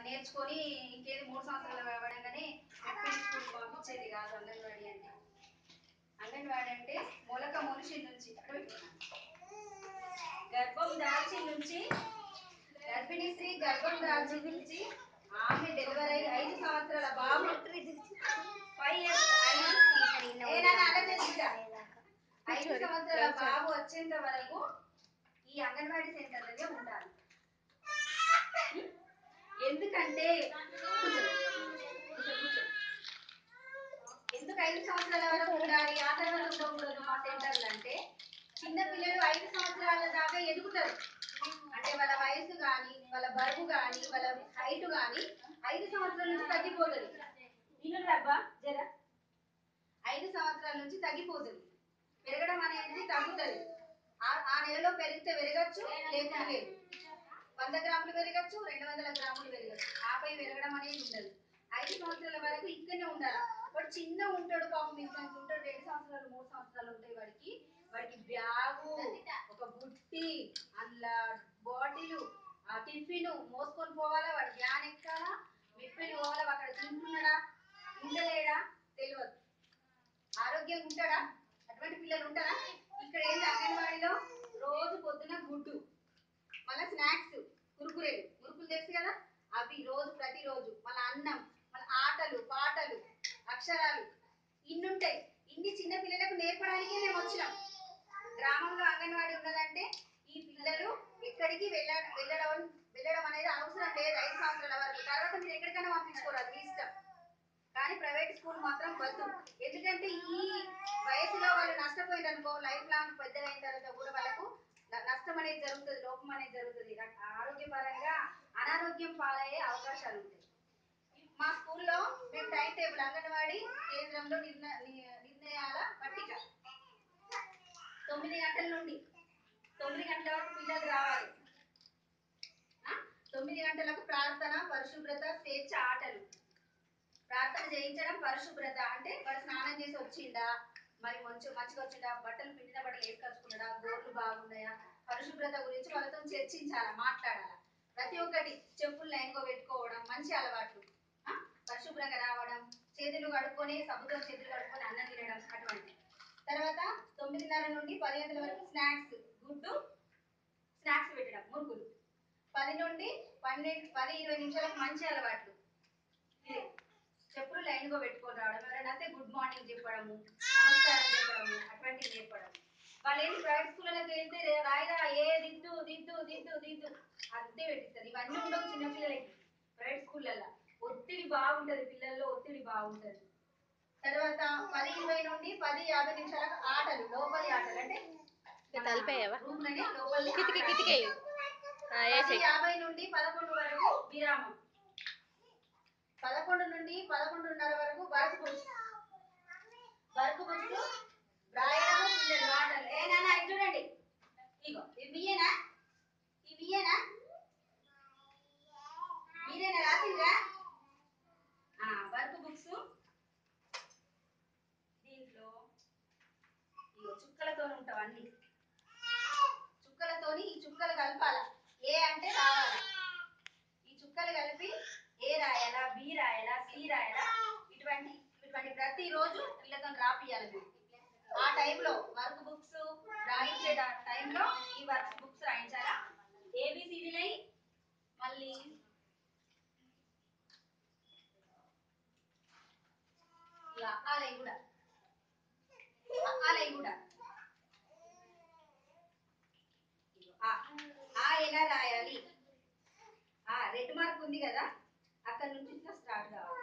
నేర్చుకొని ఇంకేది మూడు సంవత్సరాలు అవ్వడంగానే ఎప్పుడు స్కూల్ పంపించేది కాదు అంగన్వాడీ అంటే అంగన్వాడీ అంటే మొలక మనిషి నుంచి అక్కడ పెట్టుకున్నాను. గర్భం దాల్చి నుంచి గర్భిణీ స్త్రీ గర్భం దాల్చి నుంచి ఆమె డెలివరీ అయి ఐదు సంవత్సరాల బాబు ఫైవ్ ఇయర్స్ ఐదు సంవత్సరాల బాబు వచ్చేంత వరకు ఈ అంగన్వాడీ సెంటర్లోనే ఉంటారు ఎందుకంటే కూర్చో, కూర్చో, కూర్చో. ఎందుకు ఐదు సంవత్సరాల వరకు ఉండాలి ఆ తర్వాత ఉండకూడదు మా సెంటర్లు అంటే చిన్న పిల్లలు ఐదు సంవత్సరాల దాకా ఎదుగుతారు అంటే వాళ్ళ వయసు కానీ వాళ్ళ బరువు కానీ వాళ్ళ హైట్ కానీ ఐదు సంవత్సరాల నుంచి తగ్గిపోతుంది నేను రబ్బా జర ఐదు సంవత్సరాల నుంచి తగ్గిపోతుంది పెరగడం అనేది తగ్గుతుంది ఆ- ఆ నెలలో పెరిగితే పెరగచ్చు లేకపోతే లేదు వంద గ్రాములు పెరగచ్చు రెండు వందల గ్రాములు పెరగచ్చు ఆపై పెరగడం అనేది ఉండదు ఐదు సంవత్సరాల వరకు ఇక్కడనే ఉండాలి వాడు చిన్న ఉంటాడు పాపం ఇంత ఇంత ఉంటాడు రెండు సంవత్సరాలు మూడు సంవత్సరాలు ఉంటాయి వాడికి వాడికి బ్యాగు ఒక బుట్టి అందులో బాటిల్ ఆ టిఫిన్ మోసుకొని పోవాలా వాడు వ్యాన్ ఎక్కాలా మిప్పిని పోవాలా అక్కడ తింటున్నాడా ఉండలేడా తెలియదు ఆరోగ్యంగా ఉంటాడా అటువంటి పిల్లలు ఉంటారా ఇక్కడ ఏంటి అంగన్వాడీలో రోజు పొద్దున గుడ్డు మళ్ళీ స్నాక్స్ కురుకురేలు మురుకులు తెలుసు కదా అవి రోజు ప్రతిరోజు మళ్ళీ అన్నం మళ్ళీ ఆటలు పాటలు అక్షరాలు ఇన్ని ఉంటాయి ఇన్ని చిన్న పిల్లలకు నేర్పడానికే మేము వచ్చినాం గ్రామంలో అంగన్వాడీ ఉన్నదంటే ఈ పిల్లలు ఎక్కడికి వెళ్ళ వెళ్ళడం వెళ్ళడం అనేది అవసరం లేదు ఐదు సంవత్సరాల వరకు తర్వాత మీరు ఎక్కడికైనా పంపించుకోరాదు మీ ఇష్టం కానీ ప్రైవేట్ స్కూల్ మాత్రం వద్దు ఎందుకంటే ఈ వయసులో వాళ్ళు నష్టపోయింది అనుకో లైఫ్ లాంగ్ పెద్దగా అయిన తర్వాత కూడా వాళ్ళకు న- నష్టం అనేది జరుగుతుంది లోపం అనేది జరుగుతుంది రక- ఆరోగ్యపరంగా అనారోగ్యం పాలయ్యే అవకాశాలు ఉంటాయి మా స్కూల్లో మేము టైం టేబుల్ అంగన్వాడీ కేంద్రంలో నిర్ణ ని- నిర్ణయాల పట్టిక తొమ్మిది గంటల నుండి తొమ్మిది గంటల వరకు పిల్లలు రావాలి ఆ? తొమ్మిది గంటలకు ప్రార్థన పరిశుభ్రత స్వేచ్ఛ ఆటలు ప్రార్థన చేయించడం పరిశుభ్రత అంటే వాడు స్నానం చేసి వచ్చిండా మరి మంచి మంచిగా వచ్చిండా బట్టలు పిండిన బట్టలు వేసుకొచ్చుకున్నాడా గోర్లు బాగున్నాయా పరిశుభ్రత గురించి వాళ్ళతో చర్చించాలా మాట్లాడాలా ప్రతి ఒక్కటి చెప్పులు లైన్గా పెట్టుకోవడం మంచి అలవాట్లు ఆ? పరిశుభ్రంగా రావడం చేతులు కడుక్కొని సబ్బుతో చేతులు కడుక్కొని అన్నం తినడం అటువంటి తర్వాత తొమ్మిదిన్నర నుండి పది గంటల వరకు స్నాక్స్ గుడ్డు స్నాక్స్ పెట్టడం మురుకులు పది నుండి పన్నెండు పది ఇరవై నిమిషాలకు మంచి అలవాట్లు ఇదే చెప్పులు లైన్ గా పెట్టుకొని రావడం ఎవరైనా అయితే గుడ్ మార్నింగ్ చెప్పడము నమస్కారం చెప్పడము అటువంటివి నేర్పడం వాళ్ళు ఏంటి ప్రైవేట్ స్కూళ్ళకి వెళ్తే రే- రాయిరా ఏ దిద్దు దిద్దు దిద్దు దిద్దు అంతే పెట్టిస్తారు ఇవన్నీ ఉండవు చిన్న పిల్లలకి ప్రైవేట్ స్కూళ్ళల్లో ఒత్తిడి బాగుంటది పిల్లల్లో ఒత్తిడి బాగుంటది తర్వాత పది ఇరవై నుండి పది యాభై నిమిషాలకు ఆటలు లోపలి ఆటలు అంటే ఇక తలిపేయవా? రూమ్ లోనే లోపలి కిటికీ ఆటలు. కిటికీ పది వేసేయి యాభై నుండి పదకొండు వరకు విరామం పదకొండు నుండి పదకొండున్నర వరకు బరుకు బుక్స్ బరుకు బుక్స్ రాయడము పిల్లలు ఆటలు ఏ నాన్న ఇది చూడండి ఇగో ఇవి మీయేనా ఇవి మీయేనా మీరేనా రాసిండ్రా ఆ, వర్క్ బుక్స్ దీంట్లో ఇగో చుక్కలతో ఉంటావు అన్ని చుక్కలతోని ఈ చుక్కలు కలపాల ఏ అంటే రావాలా ఈ చుక్కలు కలిపి ఏ రాయాలా బి రాయాలా సి రాయాలా ఇటువంటి ఇటువంటి ప్రతి రోజు వీళ్ళతో రాపియాలి మీరు ఆ టైంలో వర్క్ బుక్స్ రాయించే దా- టైంలో ఈ వర్క్ బుక్స్ రాయించాలా ఏబిసిడీలై మళ్ళీ ఇలా ఆలయ కూడా ఆలయ కూడా ఆ ఆ ఎలా రాయాలి ఆ రెడ్ మార్క్ ఉంది కదా అక్కడ నుంచి ఇట్లా స్టార్ట్ కావాలి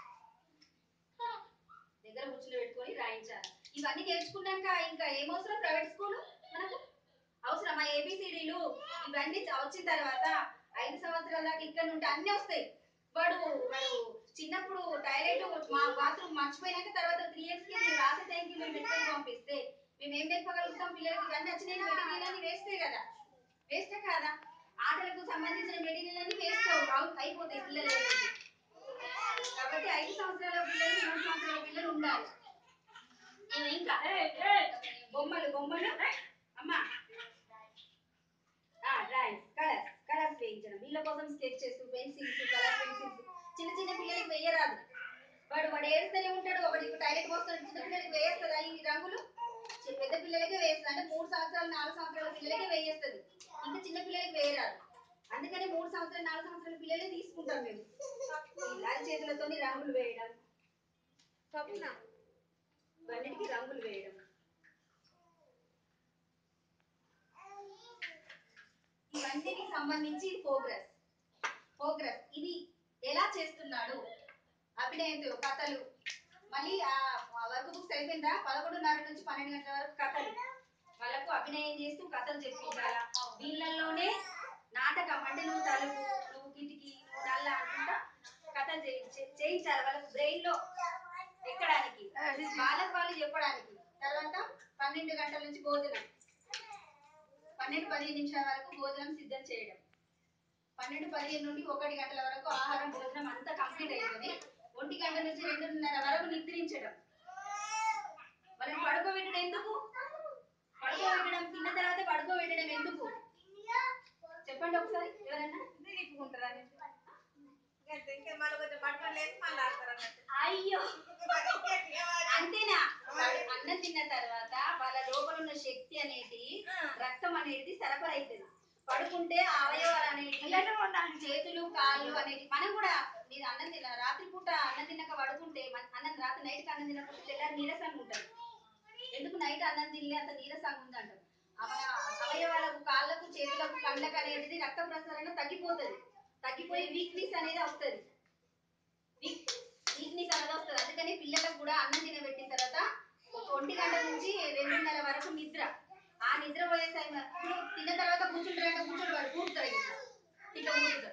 దగ్గర కూర్చుని పెట్టుకొని రాయించాలి ఇవన్నీ నేర్చుకున్నాక ఇంకా ఏమవసరం ప్రైవేట్ స్కూల్ మనకు అవసరమా ఏబిసిడీలు ఇవన్నీ చ- వచ్చిన తర్వాత ఐదు సంవత్సరాల దాకా ఇక్కడ నుండి అన్నీ వస్తాయి వాడు వాడు చిన్నప్పుడు టాయిలెట్ మా బాత్రూమ్ మర్చిపోయినాక తర్వాత త్రీ ఇయర్స్ కి మీరు రాసే టైంకి మేము పెట్టుకొని పంపిస్తే మేము ఏం నేర్పగలుగుతాం పిల్లలకి ఇవన్నీ వచ్చినాయి మెటీరియల్ అన్ని వేస్తే కదా వేస్తే కాదా ఆటలకు సంబంధించిన మెటీరియల్ అన్ని వేస్ట్ అయిపోతాయి పిల్లలు కాబట్టి ఐదు సంవత్సరాల పిల్లలు మూడు సంవత్సరాల పిల్లలు ఉండాలి ఇవి ఇంకా బొమ్మలు బొమ్మలు అమ్మా డ్రాయింగ్ కలర్స్ కలర్స్ వేయి వేయించడం వీళ్ళ కోసం స్కెచెస్ పెన్సిల్స్ కలర్ పెన్సిల్స్ చిన్న చిన్న పిల్లలకి వేయరాదు వాడు వాడు ఏడుస్తూనే ఉంటాడు ఒకటి టాయిలెట్ పోస్తాడు చిన్న పిల్లలకి వేయేస్తుందా ఈ రంగులు చి- పెద్ద పిల్లలకే వేస్తుంది అంటే మూడు సంవత్సరాలు నాలుగు సంవత్సరాల పిల్లలకే వేయేస్తుంది ఇంకా చిన్న పిల్లలకి వేయరాదు అందుకని మూడు సంవత్సరాలు నాలుగు సంవత్సరాల పిల్లలే తీసుకుంటాం మేము ఇలా చేతులతో రంగులు వేయడం స్వప్న ఇవన్నిటికీ రంగులు వేయడం ఇవన్నిటికి సంబంధించి ప్రోగ్రెస్ ప్రోగ్రెస్ ఇది ఎలా చేస్తున్నాడు అభినయంతో కథలు మళ్ళీ ఆ వర్క్ బుక్స్ అయిపోయిందా పదకొండున్నర నుంచి పన్నెండు గంటల వరకు కథలు వాళ్ళకు అభినయం చేస్తూ కథలు చెప్పించాలా వీళ్ళల్లోనే నాటకం అంటే నువ్వు తలుపు నువ్వు కిటికీ నువ్వు నల్ల అనుకుంటా కథలు చేయి- చే- చేయించాలి వాళ్ళకు బ్రెయిన్ లో ఎక్కడానికి వాళ్ళకు వాళ్ళు చెప్పడానికి తర్వాత పన్నెండు గంటల నుంచి భోజనం పన్నెండు పదిహేను నిమిషాల వరకు భోజనం సిద్ధం చేయడం పన్నెండు పదిహేను నుండి ఒకటి గంటల వరకు ఆహారం భోజనం అంతా కంప్లీట్ అవుతుంది ఒంటి గంట నుంచి రెండున్నర వరకు నిద్రించడం వాళ్ళని పడుకోబెట్టడం ఎందుకు పడుకోబెట్టడం తిన్న తర్వాత పడుకోబెట్టడం ఎందుకు చెప్పండి ఒకసారి ఎవరన్నా తిప్పుకుంటారు ఇంకా మళ్ళీ కొంచెం పట్టుకొని లేచి మళ్ళీ ఆడతారు అన్నట్టు అయ్యో అంతేనా వాళ్ళు అన్నం తిన్న తర్వాత వాళ్ళ లోపల ఉన్న శక్తి అనేది రక్తం అనేది సరఫరా అవుతుంది పడుకుంటే ఆ అవయవాలు అనేవి చేతులు కాళ్ళు అనేవి మనం కూడా మీరు అన్నం తిన రాత్రి పూట అన్నం తిన్నాక పడుకుంటే మన- అన్నం రాత్రి నైట్ అన్నం తినకపోతే తెల్లారి నీరసంగా ఉంటుంది ఎందుకు నైట్ అన్నం తినలే అంత నీరసంగా ఉంది అంటారు ఆ మన అవయవాలకు కాళ్ళకు చేతులకు కళ్ళకు అనేది రక్త ప్రసరణ తగ్గిపోతుంది తగ్గిపోయి వీక్నెస్ అనేది వస్తుంది వీక్నెస్ అనేది వస్తుంది అందుకని పిల్లలకు కూడా అన్నం తినబెట్టిన తర్వాత ఒక ఒంటి గంట నుంచి రెండున్నర వరకు నిద్ర ఆ నిద్ర పోయే టైం ఇప్పుడు తిన్న తర్వాత కూర్చుంటారంటే కూర్చోడు వాడు కూర్చుతాడు ఇట్లా ఇట్లా కూర్చుంటాడు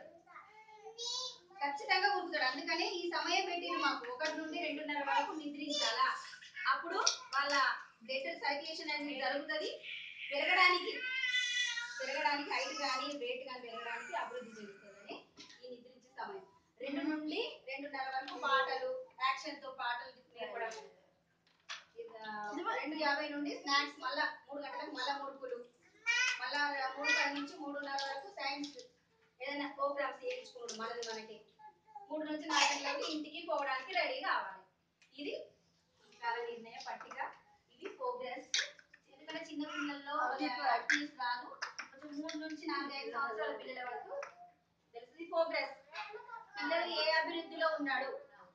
ఖచ్చితంగా కూర్చుతాడు అందుకని ఈ సమయం పెట్టింది మాకు ఒకటి నుండి రెండున్నర వరకు నిద్రించాలా అప్పుడు వాళ్ళ బ్లడ్ సర్క్యులేషన్ అనేది జరుగుతుంది పెరగడానికి పెరగడానికి హైట్ కానీ వెయిట్ కానీ పెరగడానికి అభివృద్ధి చెందుతుందని ఈ నిద్రించే సమయం రెండు నుండి రెండున్నర వరకు పాటలు యాక్షన్ తో పాటలు నేర్పడం ఇక రెండు యాభై నుండి స్నాక్స్ మళ్ళా మూడు గంటలకు మళ్ళా మురుకులు మళ్ళా మూడు పది నుంచి మూడున్నర వరకు సైన్స్ ఏదైనా ప్రోగ్రామ్స్ చేయించుకోవడం మనది మనకి మూడు నుంచి నాలుగు గంటలకు ఇంటికి పోవడానికి రెడీ కావాలి ఇది కాల నిర్ణయ పట్టిక ఇది ప్రోగ్రెస్ ఎందుకంటే చిన్న పిల్లల్లో యాక్టివ్స్ రాదు కొంచెం మూడు నుంచి నాలుగు ఐదు సంవత్సరాల పిల్లల వరకు తెలుస్తుంది ప్రోగ్రెస్ పిల్లలు ఏ అభివృద్ధిలో ఉన్నాడు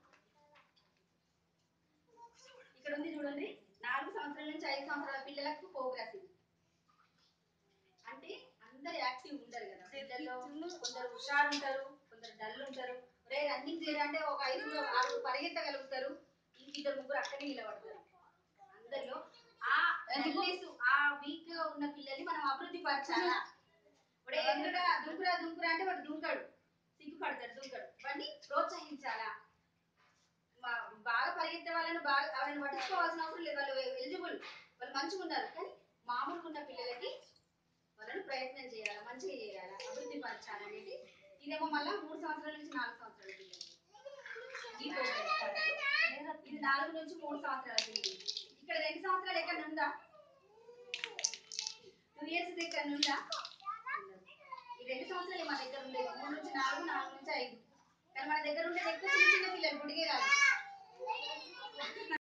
ఇక్కడ ఉంది చూడండి నాలుగు సంవత్సరాల నుంచి ఐదు సంవత్సరాల పిల్లలకు ప్రోగ్రెస్ ఇది అంటే అందరు యాక్టివ్ ఉంటారు కదా పిల్లల్లో కొందరు హుషారు ఉంటారు కొందరు డల్ ఉంటారు రే రన్నింగ్ చేయాలంటే ఒక ఐదుగురు ఆరుగురు పరిగెత్తగలుగుతారు ఇంక ఇద్దరు ముగ్గురు అక్కడే నిలబడతారు అందరిలో ఆ డల్నెస్ ఆ వీక్ గా ఉన్న పిల్లల్ని మనం అభివృద్ధి పరచాలా ఇప్పుడు ఎదురుగా దుంకురా దుంకురా అంటే వాడు దుంకడు సిగ్గుపడతాడు దుంకడు వాడిని ప్రోత్సహించాలా మా- బాగా పరిగెత్తే వాళ్ళని బాగా వాళ్ళని పట్టించుకోవాల్సిన అవసరం లేదు వాళ్ళు ఎలిజిబుల్ వాళ్ళు మంచిగా ఉన్నారు కానీ మామూలుగా ఉన్న పిల్లలకి వాళ్ళని ప్రయత్నం చేయాలి మంచిగా చేయాలి అభివృద్ధి పరచాలి అనేది ఇదేమో మళ్ళీ మూడు సంవత్సరాల నుంచి నాలుగు సంవత్సరాల పిల్లలు ఈ ప్రోగ్రెస్ కార్డు. ఇది నాలుగు నుంచి మూడు సంవత్సరాల పిల్లలు ఇక్కడ రెండు సంవత్సరాలు ఎక్కడ ఉందా టూ ఇయర్స్ ఇక్కడ ఉందా ఈ రెండు సంవత్సరాలు మన దగ్గర ఉండేది మూడు నుంచి నాలుగు నాలుగు నుంచి ఐదు కానీ మన దగ్గర ఉండేది ఎక్కువ చిన్న చిన్న పిల్లలు గుడిగే కాదు